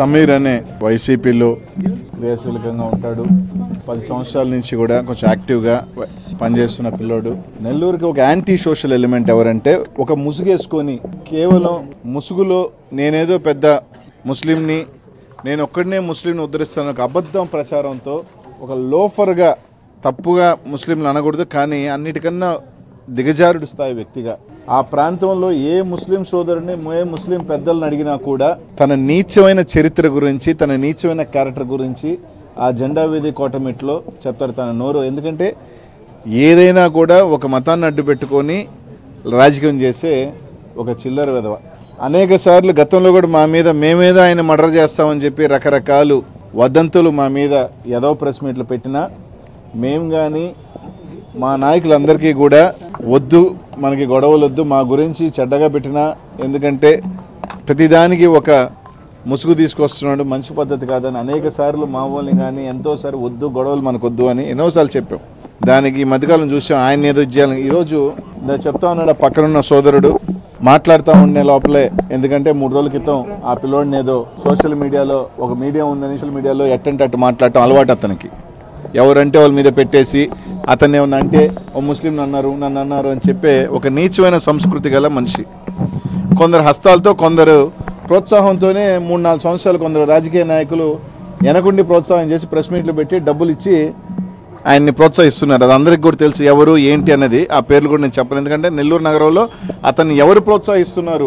సమీర్ అనే వైసీపీలో క్రియాశీలకంగా ఉంటాడు పది సంవత్సరాల నుంచి కూడా కొంచెం యాక్టివ్గా వ- పనిచేస్తున్న పిల్లోడు నెల్లూరుకి ఒక యాంటీ సోషల్ ఎలిమెంట్ ఎవరంటే ఒక ముసుగేసుకొని కేవలం ముసుగులో నేనేదో పెద్ద ముస్లింని నేను ఒక్కడనే ముస్లింని ఉద్ధరిస్తాను ఒక అబద్ధం ప్రచారంతో ఒక లోఫర్గా తప్పుగా ముస్లింలు అనకూడదు కానీ అన్నిటికన్నా దిగజారుడు స్థాయి వ్యక్తిగా ఆ ప్రాంతంలో ఏ ముస్లిం సోదరుని ఏ ముస్లిం పెద్దలను అడిగినా కూడా తన నీచమైన చరిత్ర గురించి తన నీచమైన క్యారెక్టర్ గురించి ఆ జెండా వీధి కోటమిట్లో చెప్తారు తన నోరు ఎందుకంటే ఏదైనా కూడా ఒక మతాన్ని అడ్డు పెట్టుకొని రాజకీయం చేసే ఒక చిల్లర విధవ అనేక సార్లు గతంలో కూడా మా మీద మేమేదో ఆయన మర్డర్ చేస్తామని చెప్పి రకరకాలు వదంతులు మా మీద ఏదో ప్రెస్ మీట్లు పెట్టినా మేము కానీ మా నాయకులందరికీ కూడా వద్దు మనకి గొడవలు వద్దు మా గురించి చెడ్డగా పెట్టినా ఎందుకంటే ప్రతిదానికి ఒక ముసుగు తీసుకొస్తున్నాడు మంచి పద్ధతి కాదని అనేక సార్లు మా వాళ్ళని కానీ ఎంతోసారి వద్దు గొడవలు మనకు వద్దు అని ఎన్నోసార్లు చెప్పాం దానికి ఈ మధ్యకాలం చూసాం ఆయన ఏదో ఇచ్చేయాలని ఈరోజు దా చెప్తా ఉన్నాడు ఆ పక్కనున్న సోదరుడు మాట్లాడుతూ ఉండే లోపలే ఎందుకంటే మూడు రోజుల క్రితం ఆ పిల్లోడిని ఏదో సోషల్ మీడియాలో ఒక మీడియా ఉందని సోషల్ మీడియాలో ఎట్టంటే అట్టు మాట్లాడటం అలవాటు అతనికి ఎవరంటే వాళ్ళ మీద పెట్టేసి అతన్ని ఏమన్నా అంటే ఓ ముస్లిం అన్నారు నన్ను అన్నారు అని చెప్పే ఒక నీచమైన సంస్కృతి గల మనిషి కొందరు హస్తాలతో కొందరు ప్రోత్సాహంతోనే మూడు నాలుగు సంవత్సరాలు కొందరు రాజకీయ నాయకులు వెనకుండి ప్రోత్సాహం చేసి ప్రెస్ మీట్లు పెట్టి డబ్బులు ఇచ్చి ఆయన్ని ప్రోత్సహిస్తున్నారు అది అందరికీ కూడా తెలుసు ఎవరు ఏంటి అనేది ఆ పేర్లు కూడా నేను చెప్పను ఎందుకంటే నెల్లూరు నగరంలో అతన్ని ఎవరు ప్రోత్సహిస్తున్నారు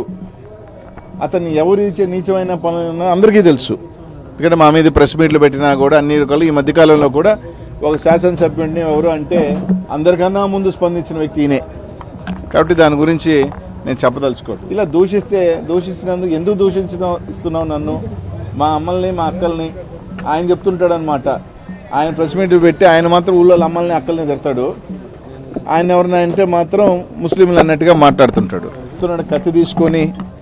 అతన్ని ఎవరు ఇచ్చే నీచమైన పనులు ఉన్నాయో అందరికీ తెలుసు ఎందుకంటే మా మీద ప్రెస్ మీట్లు పెట్టినా కూడా అన్ని రకాలు ఈ మధ్యకాలంలో కూడా ఒక శాసనసభ్యుడిని ఎవరు అంటే అందరికన్నా ముందు స్పందించిన వ్యక్తి ఈయనే కాబట్టి దాని గురించి నేను చెప్పదలుచుకోను ఇలా దూషిస్తే దూషించినందుకు ఎందుకు దూషించడం ఇస్తున్నావు నన్ను మా అమ్మల్ని మా అక్కల్ని ఆయన చెప్తుంటాడు అనమాట ఆయన ప్రెస్ మీట్ పెట్టి ఆయన మాత్రం ఊళ్ళో వాళ్ళ అమ్మల్ని అక్కల్ని తిడతాడు ఆయన ఎవరిని అంటే మాత్రం ముస్లింలు అన్నట్టుగా మాట్లాడుతుంటాడు చెప్తున్నాడు కత్తి తీసుకొని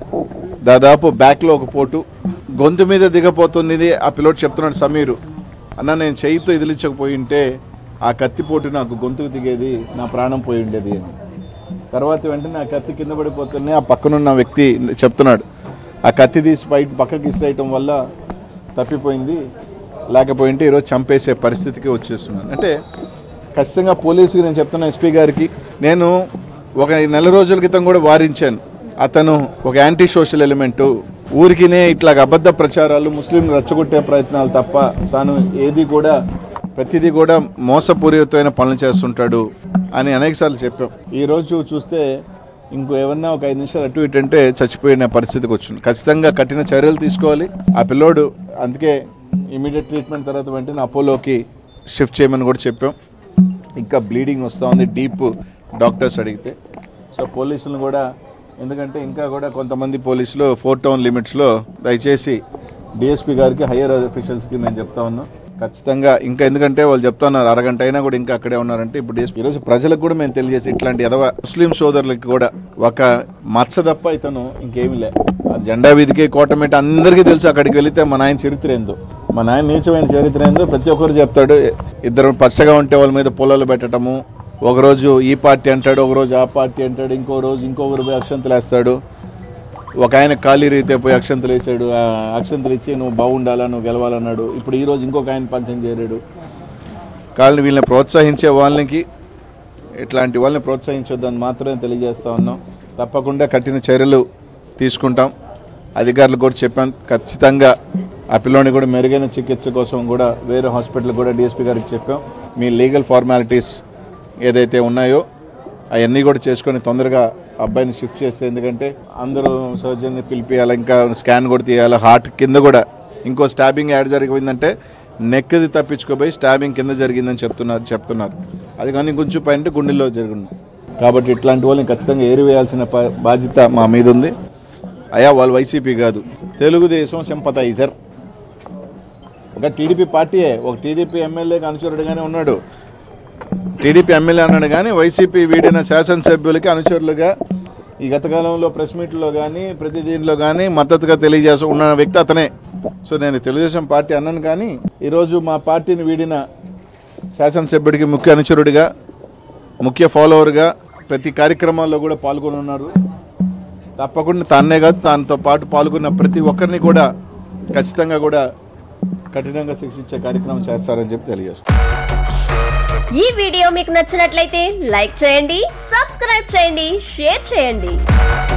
దాదాపు బ్యాక్లో ఒక పోటు గొంతు మీద దిగపోతున్నది ఆ పిల్లోడు చెప్తున్నాడు సమీరు అన్న నేను చేయితో ఎదిలించకపోయి ఉంటే ఆ కత్తి పోటు నాకు గొంతుకు దిగేది నా ప్రాణం పోయి ఉండేది అని తర్వాత వెంటనే ఆ కత్తి కింద పడిపోతుంది ఆ పక్కనున్న వ్యక్తి చెప్తున్నాడు ఆ కత్తి తీసి బయట పక్కకి ఇసిరేయటం వల్ల తప్పిపోయింది లేకపోయింటే ఈరోజు చంపేసే పరిస్థితికి వచ్చేస్తున్నాను అంటే ఖచ్చితంగా పోలీసుకి నేను చెప్తున్నా ఎస్పీ గారికి నేను ఒక నెల రోజుల క్రితం కూడా వారించాను అతను ఒక యాంటీ సోషల్ ఎలిమెంటు ఊరికినే ఇట్లా అబద్ధ ప్రచారాలు ముస్లింలు రెచ్చగొట్టే ప్రయత్నాలు తప్ప తాను ఏది కూడా ప్రతిదీ కూడా మోసపూరితమైన పనులు చేస్తుంటాడు అని అనేకసార్లు చెప్పాం ఈ రోజు చూస్తే ఇంకో ఏమన్నా ఒక ఐదు నిమిషాలు అటు ఇటు అంటే చచ్చిపోయిన పరిస్థితికి వచ్చింది ఖచ్చితంగా కఠిన చర్యలు తీసుకోవాలి ఆ పిల్లోడు అందుకే ఇమీడియట్ ట్రీట్మెంట్ తర్వాత వెంటనే అపోలోకి షిఫ్ట్ చేయమని కూడా చెప్పాం ఇంకా బ్లీడింగ్ వస్తూ ఉంది డీప్ డాక్టర్స్ అడిగితే సో పోలీసులను కూడా ఎందుకంటే ఇంకా కూడా కొంతమంది పోలీసులు ఫోర్ టౌన్ లిమిట్స్లో దయచేసి డిఎస్పీ గారికి హయ్యర్ అఫీషియల్స్కి నేను చెప్తా ఉన్నాను ఖచ్చితంగా ఇంకా ఎందుకంటే వాళ్ళు చెప్తా ఉన్నారు అరగంట అయినా కూడా ఇంకా అక్కడే ఉన్నారంటే ఇప్పుడు DSP ఈరోజు ప్రజలకు కూడా మేము తెలియజేసి ఇట్లాంటి ఎదవ ముస్లిం సోదరులకి కూడా ఒక మచ్చ తప్ప ఇతను ఇంకేమీ లే ఆ జెండా వీధికి కోటమేట అందరికీ తెలుసు అక్కడికి వెళితే మా నాయన చరిత్ర ఏందో మా నాయన నీచమైన చరిత్ర ఏందో ప్రతి ఒక్కరు చెప్తాడు ఇద్దరు పచ్చగా ఉంటే వాళ్ళ మీద పొలాలు పెట్టడము ఒకరోజు ఈ పార్టీ అంటాడు ఒకరోజు ఆ పార్టీ అంటాడు ఇంకో రోజు ఇంకొకరు పోయి అక్షంతలు వేస్తాడు ఒక ఆయన ఖాళీ రీతే పోయి అక్షంతలు వేసాడు ఆ అక్షంతలు ఇచ్చి నువ్వు బాగుండాలా నువ్వు గెలవాలన్నాడు ఇప్పుడు ఈ రోజు ఇంకొక ఆయన పంచం చేరాడు కాళ్ళని వీళ్ళని ప్రోత్సహించే వాళ్ళకి ఇట్లాంటి వాళ్ళని ప్రోత్సహించొద్దని మాత్రమే తెలియజేస్తా ఉన్నాం తప్పకుండా కఠిన చర్యలు తీసుకుంటాం అధికారులకు కూడా చెప్పాం ఖచ్చితంగా ఆ పిల్లోని కూడా మెరుగైన చికిత్స కోసం కూడా వేరే హాస్పిటల్ కూడా డిఎస్పీ గారికి చెప్పాం మీ లీగల్ ఫార్మాలిటీస్ ఏదైతే ఉన్నాయో అవన్నీ కూడా చేసుకొని తొందరగా అబ్బాయిని షిఫ్ట్ చేస్తే ఎందుకంటే అందరూ సర్జన్ని పిలిపియాలి ఇంకా స్కాన్ కూడా తీయాలి హార్ట్ కింద కూడా ఇంకో స్టాబింగ్ యాడ్ జరిగిందంటే నెక్ది తప్పించుకోపోయి స్టాబింగ్ కింద జరిగిందని చెప్తున్నారు చెప్తున్నారు అది కానీ కొంచెం పైన గుండెల్లో జరిగింది కాబట్టి ఇట్లాంటి వాళ్ళని ఖచ్చితంగా ఏరివేయాల్సిన ప- బాధ్యత మా మీద ఉంది అయా వాళ్ళు వైసీపీ కాదు తెలుగుదేశం సింపతైజర్ ఒక టీడీపీ పార్టీయే ఒక టీడీపీ ఎమ్మెల్యేకి అనుచరుడుగానే ఉన్నాడు టీడీపీ ఎమ్మెల్యే అన్నాడు కానీ వైసీపీ వీడిన శాసనసభ్యులకి అనుచరులుగా ఈ గత కాలంలో ప్రెస్ మీట్లో కానీ ప్రతి దీంట్లో కానీ మద్దతుగా తెలియజేస్తూ ఉన్న వ్యక్తి అతనే సో నేను తెలుగుదేశం పార్టీ అన్నాను కానీ ఈరోజు మా పార్టీని వీడిన శాసనసభ్యుడికి ముఖ్య అనుచరుడిగా ముఖ్య ఫాలోవర్గా ప్రతి కార్యక్రమాల్లో కూడా పాల్గొని ఉన్నారు తప్పకుండా తానే కాదు తనతో పాటు పాల్గొన్న ప్రతి ఒక్కరిని కూడా ఖచ్చితంగా కూడా కఠినంగా శిక్షించే కార్యక్రమం చేస్తారని చెప్పి తెలియజేస్తాం ఈ వీడియో మీకు నచ్చినట్లయితే లైక్ చేయండి సబ్స్క్రైబ్ చేయండి షేర్ చేయండి